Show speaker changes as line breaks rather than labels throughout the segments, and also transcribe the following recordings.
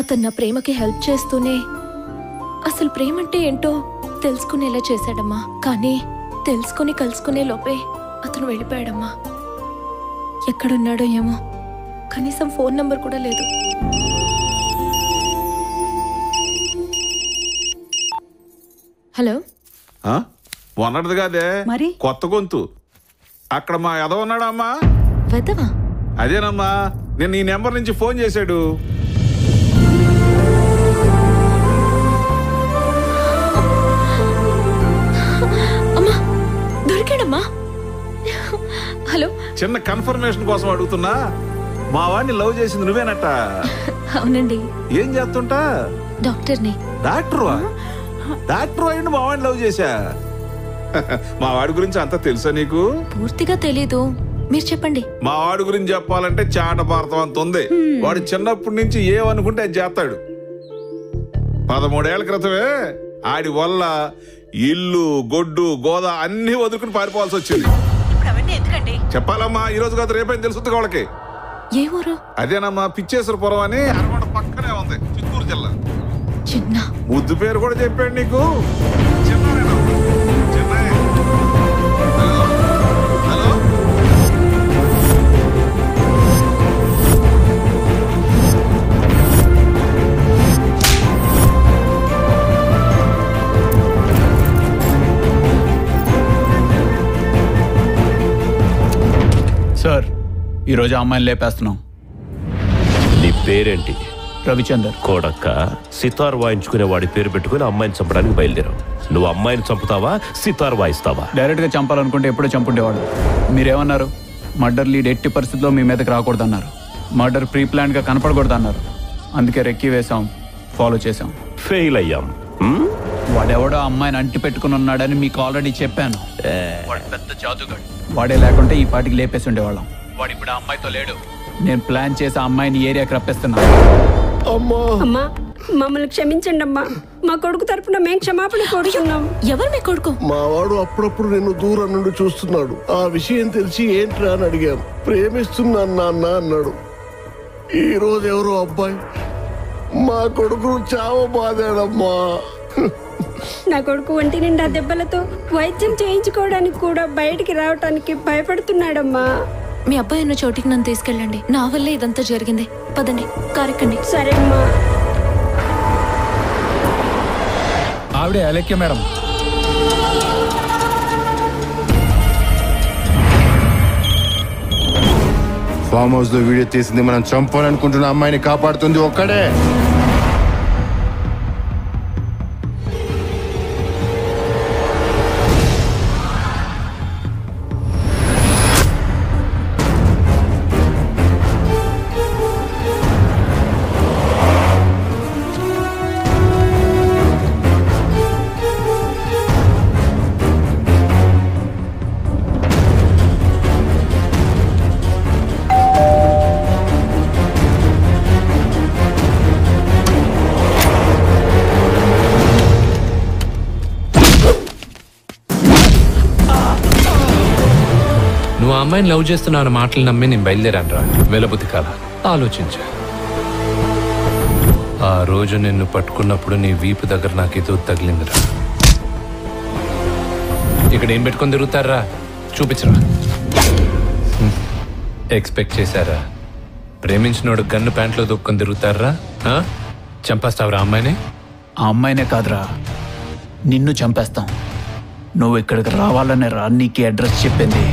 అతను నా ప్రేమకి హెల్ప్ చేస్తూనే అసలు ప్రేమ అంటే ఏంటో తెలుసుకునేలా చేశాడమ్మా కానీ తెలుసుకుని కలుసుకునే లోపే అతను వెళ్ళిపోయాడమ్మా ఎక్కడున్నాడో ఏమో కనీసం ఫోన్ నంబర్ కూడా లేదు హలో
ఆ? మొన్నటిది కాదే
మరి?
కొత్త గొంతు అక్కడ మా ఎదవ ఉన్నాడా అమ్మా
వెదవా
అదేనమ్మా నేను ఈ నెంబర్ నుంచి ఫోన్ చేశాడు
అమ్మా దొరికాడమ్మా హలో
చిన్న కన్ఫర్మేషన్ కోసం అడుగుతున్నా మా వాడిని లవ్ చేసింది నువ్వేనట
అవునండి
ఏం చేస్తుంటా
డాక్టర్ని
డాక్టర్ డాక్టర్ అయ్యిండు మా వాడిని లవ్ చేశా మా వాడి గురించి అంతా తెలుసా నీకు
పూర్తిగా తెలీదు మీరు చెప్పండి
మా వాడి గురించి చెప్పాలంటే చాట భారతం అంత ఉంది వాడు చిన్నప్పటి నుంచి ఏమనుకుంటే అది చేస్తాడు పదమూడేళ్ల క్రితమే ఆడి వల్ల ఇల్లు గొడ్డు గోద అన్ని వదులుకుని పారిపోవాల్సి వచ్చింది
ఇప్పుడు అవన్నీ ఎందుకండి
చెప్పాలమ్మా ఈ రోజు కాదు రేపైనా తెలుస్తుంది వాళ్ళకి
ఏ ఊరు
అదేనమ్మా పిచ్చేశ్వరపురం అని అరగొండ పక్కనే ఉంది చిత్తూరు జిల్లా
చిన్న
ముద్దు పేరు కూడా చెప్పాడు నీకు చిన్నాయనమ్మా. చిన్నాయ. హలో హలో
సార్ ఈరోజు ఆ అమ్మాయిని లేపేస్తున్నాం
నీ పేరేంటి
రవిచందర్
కోడక్క సితార్ వాయించుకునే వాడి పేరు పెట్టుకుని అమ్మాయిని చంపడానికి బయలుదేరావు నువ్వు అమ్మాయిని చంపుతావా సితార్ వాయిస్తావా
డైరెక్ట్గా చంపాలనుకుంటే ఎప్పుడో చంపుండేవాడు మీరేమన్నారు మర్డర్ లీడ్ ఎట్టి పరిస్థితుల్లో మీ మీదకి రాకూడదన్నారు మర్డర్ ప్రీ ప్లాన్గా కనపడకూడదన్నారు అందుకే రెక్కి వేశాం ఫాలో చేశాం
ఫెయిల్ అయ్యాం హ్మ్?
వాడెవడో అమ్మాయిని అంటి పెట్టుకుని ఉన్నాడని మీకు ఆల్రెడీ చెప్పాను వాడు పెద్ద జాదుగాడు వాడే లేకుంటే ఈ పాటికి లేపేసి ఉండేవాళ్ళం వాడు ఇప్పుడు ఆ అమ్మాయితో లేడు నేను ప్లాన్ చేసి ఆ అమ్మాయిని ఏరియాకి రప్పిస్తున్నాను
అమ్మా మమ్మల్ని క్షమించండి అమ్మా మా కొడుకు తరపున మేము క్షమాపణ కోరుతున్నాం
ఎవరు మీ కొడుకు
మావాడు అప్పుడప్పుడు నిన్ను దూరం నుండి చూస్తున్నాడు ఆ విషయం తెలిసి ఏంట్రా అని అడిగాం ప్రేమిస్తున్నాను నాన్న అన్నాడు ఈ రోజు ఎవరో అబ్బాయి మా కొడుకును చావ బాధాడమ్మా
నా కొడుకు ఒంటి నిండా దెబ్బలతో వైద్యం చేయించుకోవడానికి కూడా బయటికి రావటానికి భయపడుతున్నాడమ్మా
మీ అబ్బాయి ఉన్న చోటికి నన్ను తీసుకెళ్ళండి నా వల్లే ఇదంతా జరిగింది పదండి కారెక్కండి
సరే అమ్మా
ఆవిడే అలెక్య మేడం
ఫామ్ హౌస్ లో వీడియో తీసింది మనం చంపాలనుకుంటున్న అమ్మాయిని కాపాడుతుంది ఒక్కడే
నువ్వు ఆ అమ్మాయిని లవ్ చేస్తున్నావు అన్న మాటలు నమ్మి నేను బయలుదేరాను రా వెలబుద్ధి కాల ఆలోచించా ఆ రోజు నిన్ను పట్టుకున్నప్పుడు నీ వీపు దగ్గర నాకేదో తగిలిందిరా ఇక్కడ ఏం పెట్టుకొని తిరుగుతారా చూపించరా హ్మ్. ఎక్స్పెక్ట్ చేశారా ప్రేమించినోడు గన్ను ప్యాంట్లో దొక్కుని తిరుగుతారా ఆ? చంపేస్తావురా అమ్మాయిని
ఆ అమ్మాయినే కాదురా నిన్ను చంపేస్తాం నువ్వు ఇక్కడికి రావాలనే రా నీకు అడ్రస్ చెప్పింది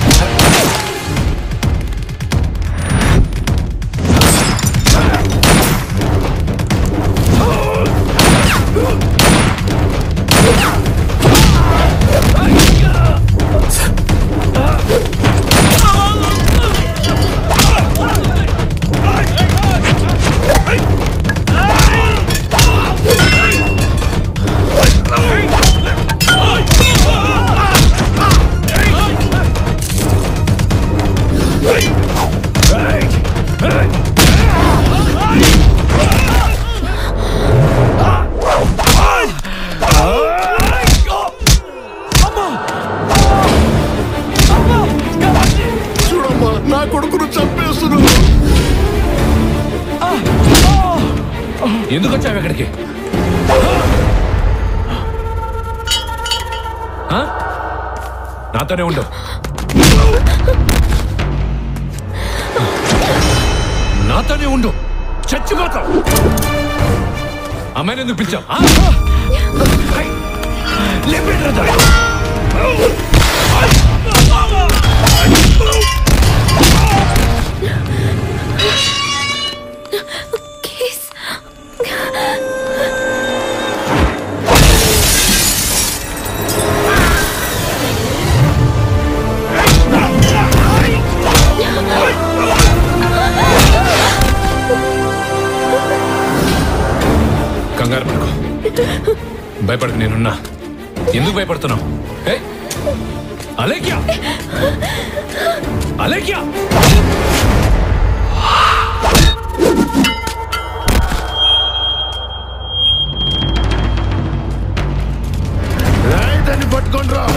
ఎందుకు వచ్చావు ఇక్కడికి ఆ? నాతోనే ఉండు నాతోనే ఉండు చచ్చిపోతావు అమ్మాయిని ఎందుకు పిలిచావు ఆ? లేపేట్రా దాన్ని.
కేస్
కంగారు పడుకో భయపడకు నేనున్నా ఎందుకు భయపడుతున్నావు ఏయ్! అలేఖ్య అలేఖ్య
రేయ్, దాన్ని పట్టుకోండి రా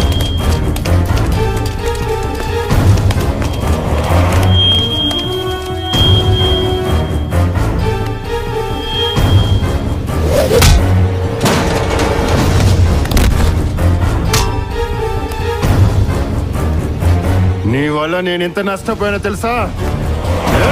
నీ వల్ల నేను ఎంత నష్టపోయానో తెలుసా ఏ?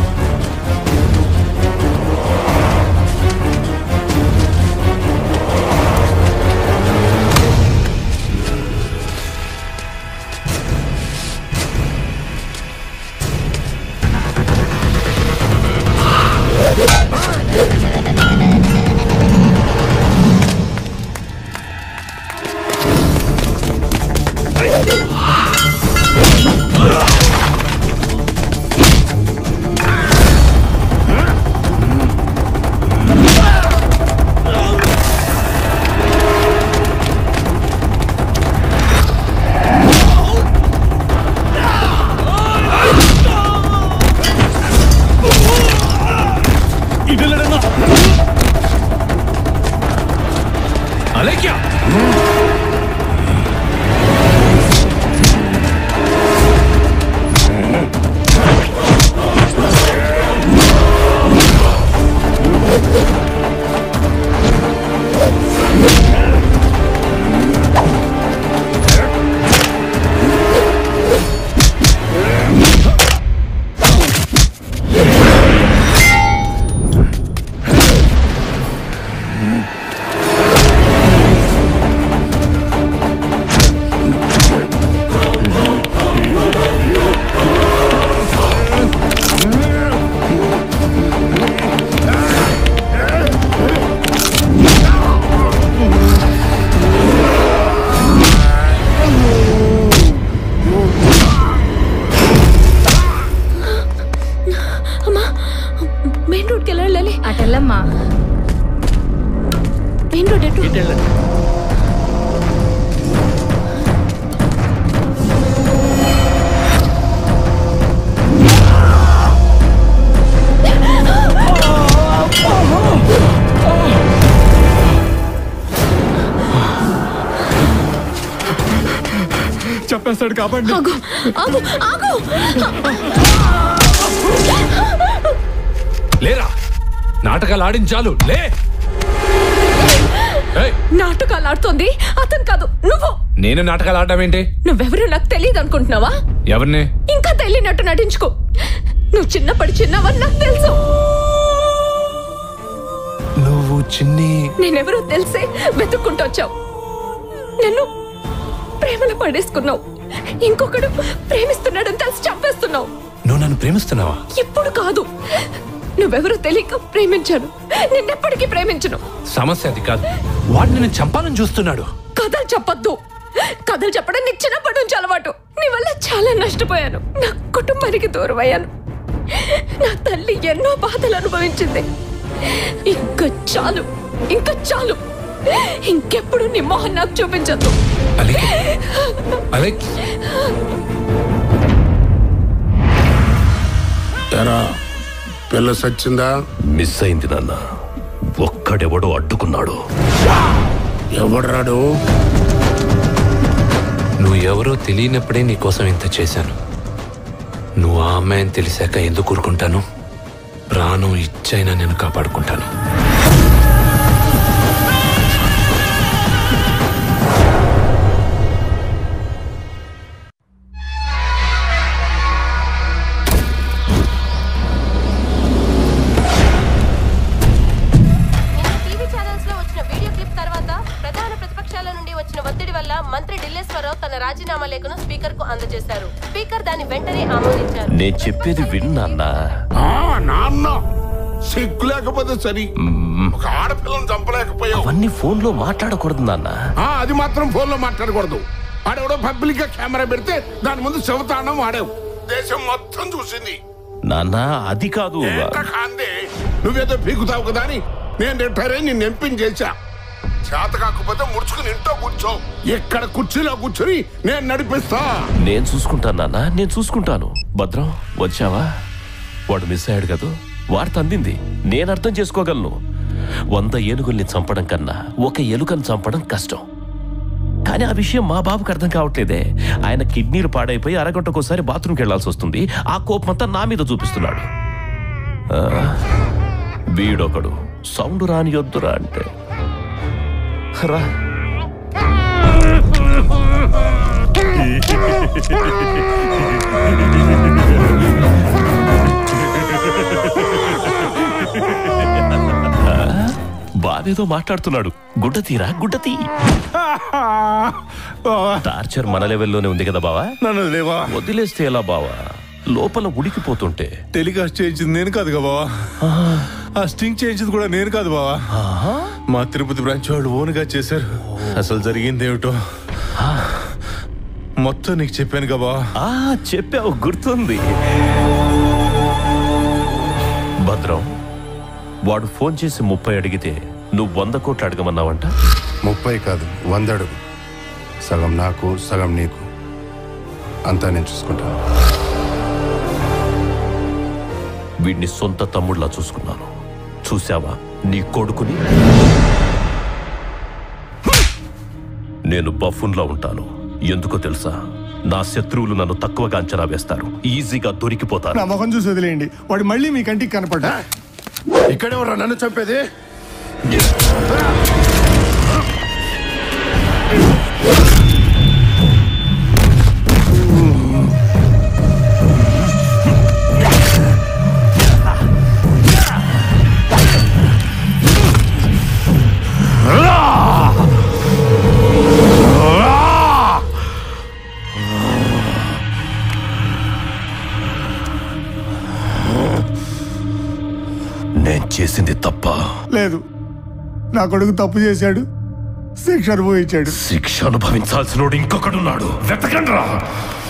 అలేఖ్య
అమ్మా మెయిన్ రోడ్కి ఎలా వెళ్ళాలి
అటెల్లమ్మా
మెయిన్ రోడ్ ఎటు
చెప్పేస్తాడు కాబట్టి
ఆగు ఆగు ఆగు
లేరా నాటకాలు ఆడించాలు లే ఏయ్,
నాటకాలు ఆడుతోంది అతను కాదు నువ్వు
నేను నాటకాలు ఆడడం ఏంటి
నువ్వెవరో నాకు తెలియదు అనుకుంటున్నావా
ఎవరిని
ఇంకా తెలియనట్టు నటించుకో నువ్వు చిన్నప్పటి చిన్నవని నాకు తెలుసు
నువ్వు చిన్ని
నేనెవరో తెలిసే వెతుక్కుంటూ వచ్చావు నన్ను ప్రేమలో పడేసుకున్నావు ఇంకొకడు ప్రేమిస్తున్నాడని తెలిసి చంపేస్తున్నావు
నువ్వు నన్ను ప్రేమిస్తున్నావా
ఇప్పుడు కాదు నువ్వెవరో తెలియక ప్రేమించాను నిన్నెప్పటికీ ప్రేమించను
సమస్య అది కాదు వాడు నిన్ను చంపాలని చూస్తున్నాడు
కథలు చెప్పొద్దు కథలు చెప్పడం నీకు చిన్నప్పటి నుంచి అలవాటు నీ వల్ల చాలా నష్టపోయాను నా కుటుంబానికి దూరం అయ్యాను నా తల్లి ఎన్నో బాధలు అనుభవించింది ఇంకా చాలు ఇంకా చాలు ఇంకెప్పుడు నీ మొహం నాకు చూపించద్దు
అలేఖ్య అలేఖ్య
ఎరా పిల్ల సచ్చిందా
మిస్ అయింది నాన్న ఒక్కడెవడో అడ్డుకున్నాడు
ఎవడ్రాడు
నువ్వు ఎవరో తెలియనప్పుడే నీ కోసం ఇంత చేశాను నువ్వు ఆ అమ్మాయిని తెలిసాక ఎందుకు ఊరుకుంటాను ప్రాణం ఇచ్చైనా నేను కాపాడుకుంటాను
నిన్న టీవీ ఛానల్స్ లో వచ్చిన వీడియో క్లిప్ తర్వాత ప్రధాన ప్రతిపక్షాల నుండి వచ్చిన ఒత్తిడి వల్ల మంత్రి ఢిల్లేశ్వరరావు తన రాజీనామా లేఖను స్పీకర్ కు అందజేశారు స్పీకర్ దాన్ని వెంటనే ఆమోదించారు
నేను చెప్పేది విన్నాన్నా
ఆ, నాన్న సిగ్గు లేకపోతే సరి ఒక ఆడపిల్లని చంపలేకపోయావు
అవన్నీ ఫోన్ లో మాట్లాడకూడదు నాన్న
ఆ, అది మాత్రం ఫోన్ లో మాట్లాడకూడదు ఆడెవడో పబ్లిక్ గా కెమెరా పెడితే దాని ముందు శవతాండం వాడావు దేశం మొత్తం చూసింది
నాన్న అది కాదు
ఏంట కాందే నువ్వేదో పీకుతావు కదా అని నేను రిటైర్ అయి నిన్ను ఎంపించేశా చేత కాకపోతే ముడుచుకుని ఇంట్లో కూర్చో ఇక్కడ కుర్చీలో కూర్చొని నేను నడిపిస్తా
నేను చూసుకుంటాను నాన్న నేను చూసుకుంటాను భద్రం వచ్చావా వాడు మిస్ అయ్యాడు కదా వార్త అందింది నేను అర్థం చేసుకోగలను వంద ఏనుగుల్ని చంపడం కన్నా ఒక ఎలుకను చంపడం కష్టం కానీ ఆ విషయం మా బాబుకి అర్థం కావట్లేదే ఆయన కిడ్నీలు పాడైపోయి అరగంటకోసారి బాత్రూమ్కి వెళ్లాల్సి వస్తుంది ఆ కోపమంతా నా మీద చూపిస్తున్నాడు ఆ, వీడొకడు సౌండ్ రాని వద్దురా అంటే రా బావేదో మాట్లాడుతున్నాడు గుడ్డ తీరా గుడ్డ తీ టార్చర్ మన లెవెల్లోనే ఉంది కదా బావా
నన్ను లేవా
వదిలేస్తే ఎలా బావా లోపల ఉడికిపోతుంటే
టెలికాస్ట్ చేయించింది నేను కాదు కదా బావా ఆ స్టింగ్ చేయించింది కూడా నేను కాదు బావా మా తిరుపతి బ్రాంచ్ వాళ్ళు ఓన్గా చేశారు అసలు జరిగింది ఏమిటో మొత్తం నీకు చెప్పాను కదా బావా
ఆ చెప్పావు గుర్తుంది భద్రం వాడు ఫోన్ చేసి ముప్పై అడిగితే నువ్వు వంద కోట్లు అడగమన్నావంట
ముప్పై కాదు వంద అడుగు సగం నాకు సగం నీకు అంతా నేను చూసుకుంటాను
వీడిని సొంత తమ్ముళ్ళ చూసుకున్నాను చూసావా నీ కొడుకుని నేను బఫున్లా ఉంటాను ఎందుకో తెలుసా నా శత్రువులు నన్ను తక్కువగా అంచనా వేస్తారు ఈజీగా దొరికిపోతారు
నా ముఖం చూసి వదిలేయండి వాడు మళ్ళీ మీ కంటికి కనపడ్డా
ఇక్కడెవరా నన్ను చంపేది
నేను చేసింది తప్ప
లేదు నా కొడుకు తప్పు చేశాడు శిక్ష అనుభవించాడు
శిక్ష అనుభవించాల్సినోడు ఇంకొకడున్నాడు వెతకండ్రా